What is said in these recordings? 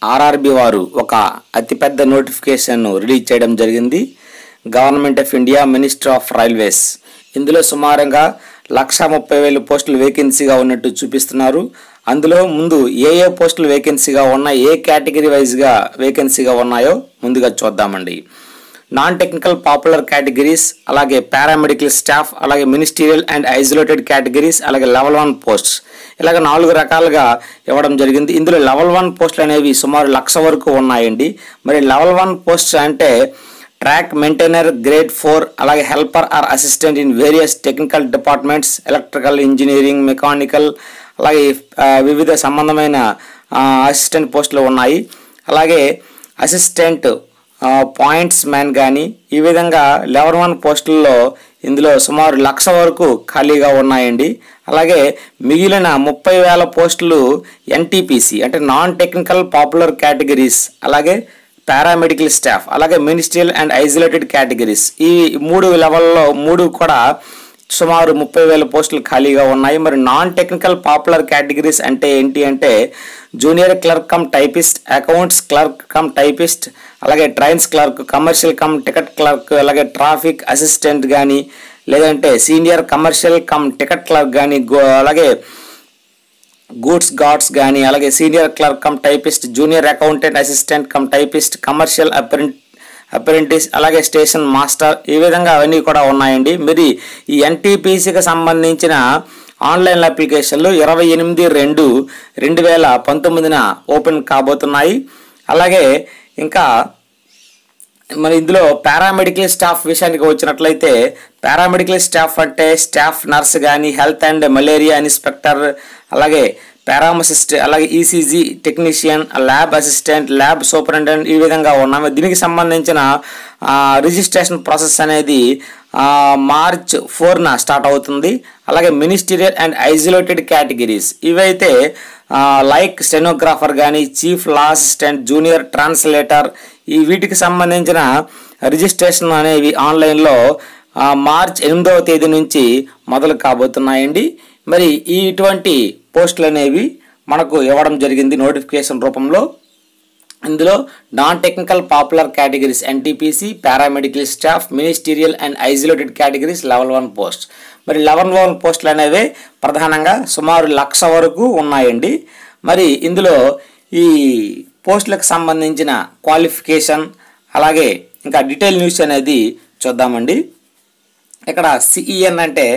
RRB వారు ఒక అతిపెద్ద నోటిఫికేషన్ను రిలీజ్ చేయడం జరిగింది government of India minister of railways ఇందులో సుమారుగా లక్ష ముప్పై వేలు పోస్టులు వేకెన్సీగా ఉన్నట్టు చూపిస్తున్నారు అందులో ముందు ఏ ఏ పోస్టులు వేకెన్సీగా ఉన్నాయి ఏ కేటగిరీ వైజ్గా వేకెన్సీగా ఉన్నాయో ముందుగా చూద్దామండి నాన్ టెక్నికల్ పాపులర్ కేటగిరీస్ అలాగే పారామెడికల్ స్టాఫ్ అలాగే మినిస్టీరియల్ అండ్ ఐసోలేటెడ్ కేటగిరీస్ అలాగే లెవెల్ వన్ పోస్ట్స్ ఇలాగ నాలుగు రకాలుగా ఇవ్వడం జరిగింది ఇందులో లెవెల్ వన్ పోస్టులు అనేవి సుమారు లక్ష వరకు ఉన్నాయండి మరి లెవెల్ వన్ పోస్ట్ అంటే ట్రాక్ మెయింటైనర్ గ్రేడ్ ఫోర్ అలాగే helper or assistant in various technical departments electrical engineering mechanical అలాగే ఆ, వివిధ సంబంధమైన అసిస్టెంట్ పోస్టులు ఉన్నాయి అలాగే అసిస్టెంట్ పాయింట్స్ మ్యాన్ కానీ ఈ విధంగా లెవెల్ వన్ పోస్టుల్లో ఇందులో సుమారు లక్ష వరకు ఖాళీగా ఉన్నాయండి అలాగే మిగిలిన ముప్పై వేల పోస్టులు ఎన్టీపీసీ అంటే నాన్ టెక్నికల్ పాపులర్ కేటగిరీస్ అలాగే పారామెడికల్ స్టాఫ్ అలాగే మినిస్ట్రియల్ అండ్ ఐసోలేటెడ్ కేటగిరీస్ ఈ మూడు లెవెల్లో మూడు కూడా సుమారు ముప్పై వేల పోస్టులు ఖాళీగా ఉన్నాయి మరి నాన్ టెక్నికల్ పాపులర్ కేటగిరీస్ అంటే ఏంటి అంటే junior clerk cum typist accounts clerk cum typist అలాగే trains clerk commercial cum ticket clerk అలాగే ట్రాఫిక్ అసిస్టెంట్ కానీ లేదంటే senior commercial cum ticket clerk కానీ అలాగే గూడ్స్ గార్డ్స్ కానీ అలాగే senior clerk cum typist junior accountant assistant cum typist commercial అప్రెంట్ apprentice అలాగే స్టేషన్ మాస్టర్ ఈ విధంగా అవన్నీ కూడా ఉన్నాయండి మరి ఈ ఎన్టీపీసీకి సంబంధించిన ఆన్లైన్ అప్లికేషన్లు ఇరవై ఎనిమిది రెండు రెండు వేల పంతొమ్మిదిన ఓపెన్ కాబోతున్నాయి అలాగే ఇంకా మరి ఇందులో పారామెడికల్ స్టాఫ్ విషయానికి వచ్చినట్లయితే పారామెడికల్ స్టాఫ్ అంటే స్టాఫ్ నర్స్ కానీ హెల్త్ అండ్ మలేరియా ఇన్స్పెక్టర్ అలాగే పారామసిస్ట్ అలాగే ECG technician lab assistant lab superintendent ఈ విధంగా ఉన్నాయి దీనికి సంబంధించిన ఆ, రిజిస్ట్రేషన్ ప్రాసెస్ అనేది ఆ, మార్చ్ ఫోర్న స్టార్ట్ అవుతుంది అలాగే మినిస్టీరియల్ అండ్ ఐసోలేటెడ్ కేటగిరీస్ ఇవైతే ఆ, లైక్ స్టెనోగ్రాఫర్ కానీ chief law assistant junior translator ఈ వీటికి సంబంధించిన రిజిస్ట్రేషన్ అనేవి ఆన్లైన్లో ఆ, మార్చ్ ఎనిమిదవ తేదీ నుంచి మొదలు కాబోతున్నాయండి మరి ఈ ఇటువంటి పోస్టులు అనేవి మనకు ఇవ్వడం జరిగింది నోటిఫికేషన్ రూపంలో ఇందులో non technical popular categories NTPC paramedical staff ministerial and isolated categories level one post మరి లెవెల్ వన్ పోస్టులు అనేవి ప్రధానంగా సుమారు లక్ష వరకు ఉన్నాయండి మరి ఇందులో ఈ పోస్టులకు సంబంధించిన క్వాలిఫికేషన్ అలాగే ఇంకా డీటెయిల్ న్యూస్ అనేది చూద్దామండి ఇక్కడ సిఈఎన్ అంటే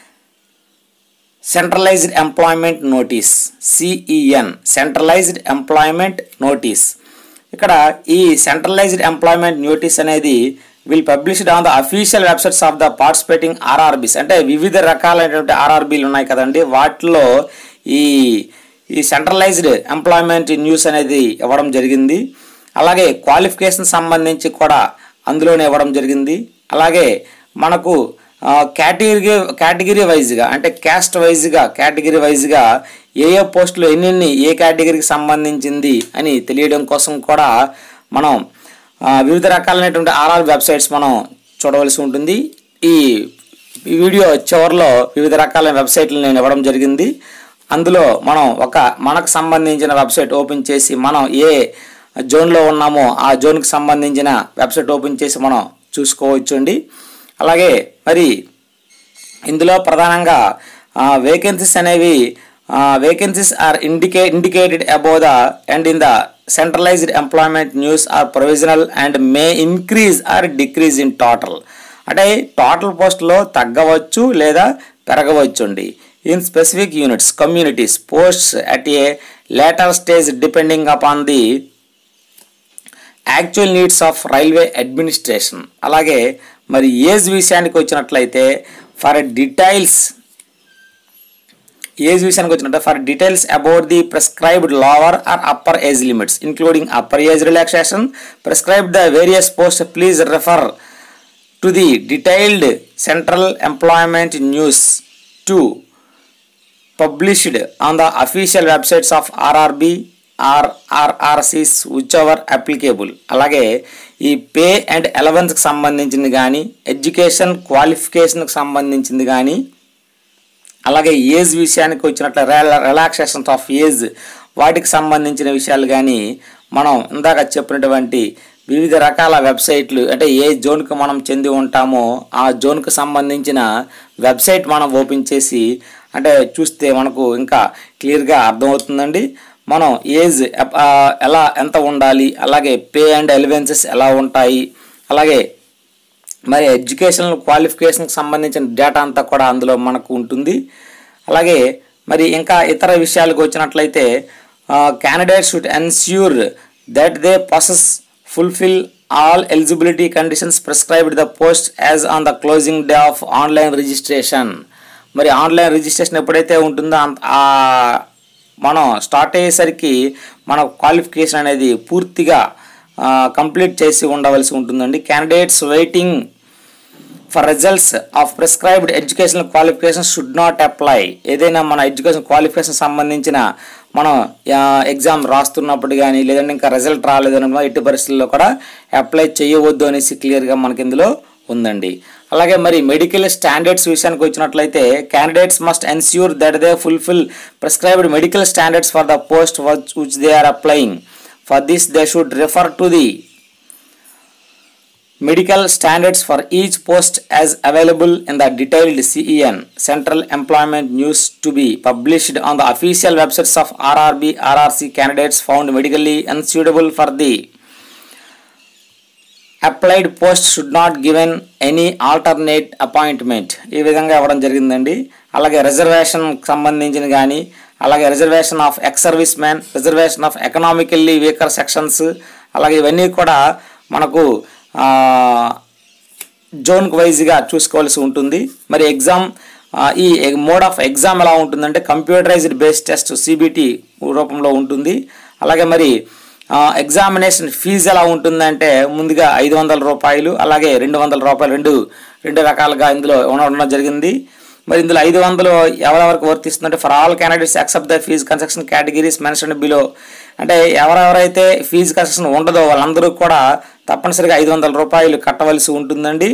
centralised employment notice CEN centralised employment notice ఇక్కడ ఈ సెంట్రలైజ్డ్ ఎంప్లాయ్మెంట్ నోటీస్ అనేది will published on the official websites of the participating RRBs అంటే వివిధ రకాలైనటువంటి ఆర్ఆర్బీలు ఉన్నాయి కదండి వాటిలో ఈ ఈ సెంట్రలైజ్డ్ ఎంప్లాయ్మెంట్ న్యూస్ అనేది ఇవ్వడం జరిగింది అలాగే క్వాలిఫికేషన్ సంబంధించి కూడా అందులోనే ఇవ్వడం జరిగింది అలాగే మనకు కేటగిరీ కేటగిరీ వైజ్గా అంటే క్యాస్ట్ వైజ్గా కేటగిరీ వైజ్గా ఏ ఏ పోస్టులు ఎన్నెన్ని ఏ కేటగిరీకి సంబంధించింది అని తెలియడం కోసం కూడా మనం ఆ, వివిధ రకాలైనటువంటి ఆర్ఆర్ వెబ్సైట్స్ మనం చూడవలసి ఉంటుంది ఈ ఈ వీడియో చివరిలో వివిధ రకాలైన వెబ్సైట్లు నేను ఇవ్వడం జరిగింది అందులో మనం ఒక మనకు సంబంధించిన వెబ్సైట్ ఓపెన్ చేసి మనం ఏ జోన్లో ఉన్నామో ఆ జోన్కి సంబంధించిన వెబ్సైట్ ఓపెన్ చేసి మనం చూసుకోవచ్చు అండి అలాగే మరి ఇందులో ప్రధానంగా వేకెన్సీస్ అనేవి వేకెన్సీస్ ఆర్ ఇండికే indicated above the and in the centralised employment news are provisional and may increase or decrease in total అంటే టోటల్ పోస్ట్లో తగ్గవచ్చు లేదా పెరగవచ్చు అండి in specific units communities posts at a later stage depending upon the actual needs of railway administration అలాగే మరి age విషయానికి వచ్చినట్లయితే ఫర్ డీటెయిల్స్ ఏజ్ విషయానికి వచ్చినట్టు for details about the prescribed lower or upper age limits including upper age relaxation prescribed the various post please refer to the detailed central employment news to published on the official websites of RRB or RRCs whichever applicable అలాగే ఈ pay and అలవెన్స్కి సంబంధించింది కానీ education క్వాలిఫికేషన్కి సంబంధించింది కానీ అలాగే age విషయానికి వచ్చినట్ల relaxations of age వాటికి సంబంధించిన విషయాలు కానీ మనం ఇందాక చెప్పినటువంటి వివిధ రకాల వెబ్సైట్లు అంటే ఏ జోన్కి మనం చెంది ఉంటామో ఆ జోన్కి సంబంధించిన వెబ్సైట్ మనం ఓపెన్ చేసి అంటే చూస్తే మనకు ఇంకా క్లియర్గా అర్థమవుతుందండి మనం ఏజ్ ఎప్- ఆ, ఎలా ఎంత ఉండాలి అలాగే పే అండ్ ఎలివెన్సెస్ ఎలా ఉంటాయి అలాగే మరి ఎడ్యుకేషనల్ క్వాలిఫికేషన్కి సంబంధించిన డేటా అంతా కూడా అందులో మనకు ఉంటుంది అలాగే మరి ఇంకా ఇతర విషయాలకు వచ్చినట్లయితే candidate should ensure that they process fulfil all eligibility conditions prescribed the post as on the closing day of online registration మరి ఆన్లైన్ రిజిస్ట్రేషన్ ఎప్పుడైతే ఉంటుందో అంత ఆ మనం స్టార్ట్ అయ్యేసరికి మన క్వాలిఫికేషన్ అనేది పూర్తిగా కంప్లీట్ చేసి ఉండవలసి ఉంటుందండి candidates waiting for results of prescribed educational qualification should not apply ఏదైనా మన ఎడ్యుకేషన్ క్వాలిఫికేషన్ సంబంధించిన మనం ఎగ్జామ్ రాస్తున్నప్పుడు కానీ లేదంటే ఇంకా రిజల్ట్ రాలేదన్న ఎట్టి పరిస్థితుల్లో కూడా అప్లై చేయవద్దు అనేసి క్లియర్గా మనకి ఇందులో ఉందండి అలాగే మరి మెడికల్ స్టాండర్డ్స్ విషయానికి వచ్చినట్లయితే candidates must ensure that they fulfil prescribed medical standards for the post which they are applying for this they should refer to the medical standards for each post as available in the detailed CEN Central Employment News to be published on the official websites of RRB RRC candidates found medically unsuitable for the applied post should not given any alternate appointment ఈ విధంగా ఇవ్వడం జరిగిందండి అలాగే reservation సంబంధించిన కానీ అలాగే reservation of ex service man reservation of economically weaker sections అలాగే ఇవన్నీ కూడా మనకు జోన్కి వైజ్గా చూసుకోవాల్సి ఉంటుంది మరి ఎగ్జామ్ ఈ మోడ్ ఆఫ్ ఎగ్జామ్ ఎలా ఉంటుందంటే కంప్యూటరైజ్డ్ బేస్డ్ టెస్ట్ సిబిటి రూపంలో ఉంటుంది అలాగే మరి ఎగ్జామినేషన్ ఫీజు ఎలా ఉంటుందంటే ముందుగా ఐదు వందల రూపాయలు అలాగే రెండు వందల రూపాయలు రెండు రెండు రకాలుగా ఇందులో ఉండడం జరిగింది మరి ఇందులో ఐదు వందలు ఎవరెవరికి వర్తిస్తుందంటే for all candidates accept the fee construction categories mention below అంటే ఎవరెవరైతే ఫీజు కన్స్ట్రక్షన్ ఉండదో వాళ్ళందరూ కూడా తప్పనిసరిగా ఐదు వందల రూపాయలు కట్టవలసి ఉంటుందండి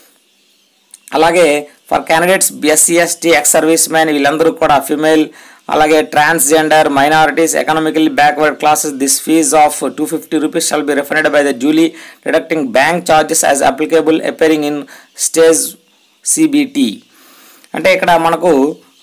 అలాగే for candidates SC ST ex service man వీళ్ళందరూ కూడా ఫిమేల్ అలాగే transgender minorities economically backward classes this fee of two fifty rupees shall be refunded by the duly deducting bank charges as applicable appearing in stage CBT అంటే ఇక్కడ మనకు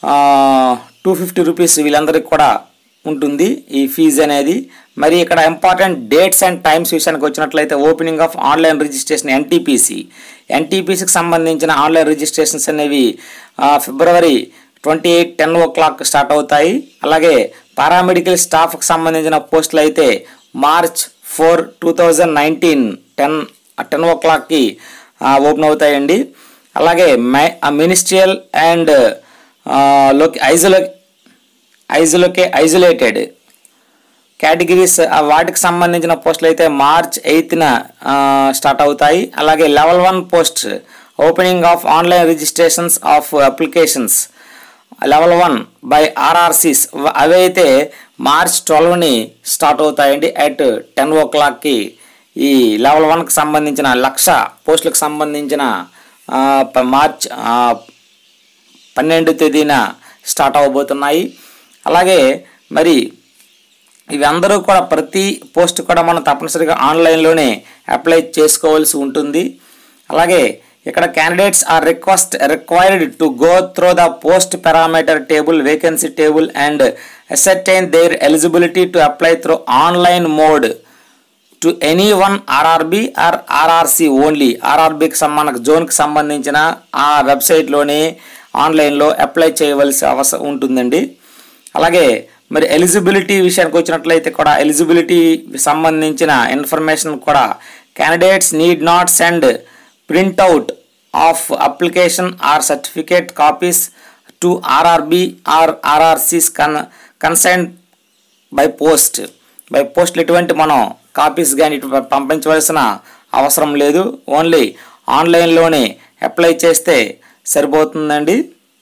two fifty rupees వీళ్ళందరికీ కూడా ఉంటుంది ఈ ఫీజు అనేది మరి ఇక్కడ ఇంపార్టెంట్ డేట్స్ అండ్ టైమ్స్ విషయానికి వచ్చినట్లయితే opening of online registration NTPC ఎన్టీపీసీకి సంబంధించిన ఆన్లైన్ రిజిస్ట్రేషన్స్ అనేవి ఆ, February twenty eight ten o'clock start అవుతాయి అలాగే పారామెడికల్ స్టాఫ్కి సంబంధించిన పోస్టులు అయితే March four two thousand nineteen ten ten ఓ క్లాక్కి ఓపెన్ అవుతాయండి అలాగే మై మినిస్ట్రియల్ అండ్ లోకి ఐజోలో ఐజోలోకే ఐజోలేటెడ్ కేటగిరీస్ ఆ వాటికి సంబంధించిన పోస్టులు అయితే మార్చ్ ఎయిత్న స్టార్ట్ అవుతాయి అలాగే level one post opening of online registrations of applications level one by RRCs అవి అయితే మార్చ్ ట్వెల్వ్ని స్టార్ట్ అవుతాయండి అట్ టెన్ ఓ క్లాక్కి ఈ లెవెల్ వన్కి సంబంధించిన లక్ష పోస్టులకు సంబంధించిన ఆ, ప- మార్చ్ ఆ, పన్నెండు తేదీన స్టార్ట్ అవ్వబోతున్నాయి అలాగే మరి ఇవి అందరూ కూడా ప్రతి పోస్ట్ కూడా మనం తప్పనిసరిగా ఆన్లైన్లోనే అప్లై చేసుకోవాల్సి ఉంటుంది అలాగే ఇక్కడ candidates are request required to go through the post parameter table vacancy table and ascertain their eligibility to apply through online mode to any one RRB or RRC only ఆర్ఆర్బికి మనకు జోన్కి సంబంధించిన ఆ వెబ్సైట్లోనే ఆన్లైన్లో అప్లై చేయవలసి అవసరం ఉంటుందండి అలాగే మరి ఎలిజిబిలిటీ విషయానికి వచ్చినట్లయితే కూడా ఎలిజిబిలిటీ సంబంధించిన ఇన్ఫర్మేషన్ కూడా candidates need not send printout of application or certificate copies to RRB or RRCs కన్ కన్సైన్ బై పోస్ట్ బై పోస్ట్లు ఎటువంటి మనం కాపీస్ కానీ ఇటు పంపించవలసిన అవసరం లేదు ఓన్లీ ఆన్లైన్లోనే అప్లై చేస్తే సరిపోతుందండి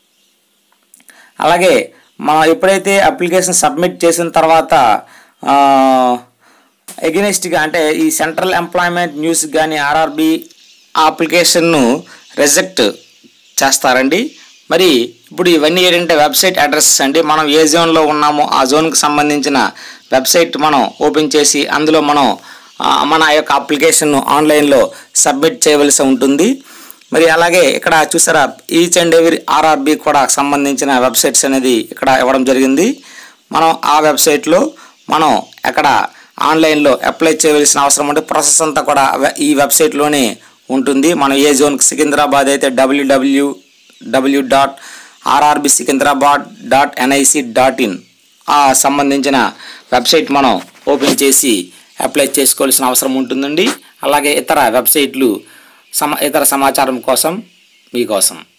అలాగే మనం ఎప్పుడైతే అప్లికేషన్ సబ్మిట్ చేసిన తర్వాత ఎగెనిస్ట్గా అంటే ఈ సెంట్రల్ ఎంప్లాయ్మెంట్ న్యూస్ కానీ ఆర్ఆర్బి ఆ అప్లికేషన్ను రిజెక్ట్ చేస్తారండి మరి ఇప్పుడు ఇవన్నీ ఏంటంటే వెబ్సైట్ అడ్రస్ అండి మనం ఏ జోన్లో ఉన్నామో ఆ జోన్కి సంబంధించిన వెబ్సైట్ మనం ఓపెన్ చేసి అందులో మనం ఆ, మన యొక్క అప్లికేషన్ను ఆన్లైన్లో సబ్మిట్ చేయవలసి ఉంటుంది మరి అలాగే ఇక్కడ చూసారా ఈచ్ అండ్ ఎవరీ ఆర్ఆర్బి కూడా సంబంధించిన వెబ్సైట్స్ అనేది ఇక్కడ ఇవ్వడం జరిగింది మనం ఆ వెబ్సైట్లో మనం అక్కడ ఆన్లైన్లో అప్లై చేయవలసిన అవసరం ఉంటే ప్రాసెస్ అంతా కూడా వె- ఈ వెబ్సైట్లోనే ఉంటుంది మనం ఏ జోన్ సికింద్రాబాద్ అయితే W W W dot RRB Secunderabad dot NIC dot in ఆ సంబంధించిన వెబ్సైట్ మనం ఓపెన్ చేసి అప్లై చేసుకోవాల్సిన అవసరం ఉంటుందండి అలాగే ఇతర వెబ్సైట్లు సమ ఇతర సమాచారం కోసం మీకోసం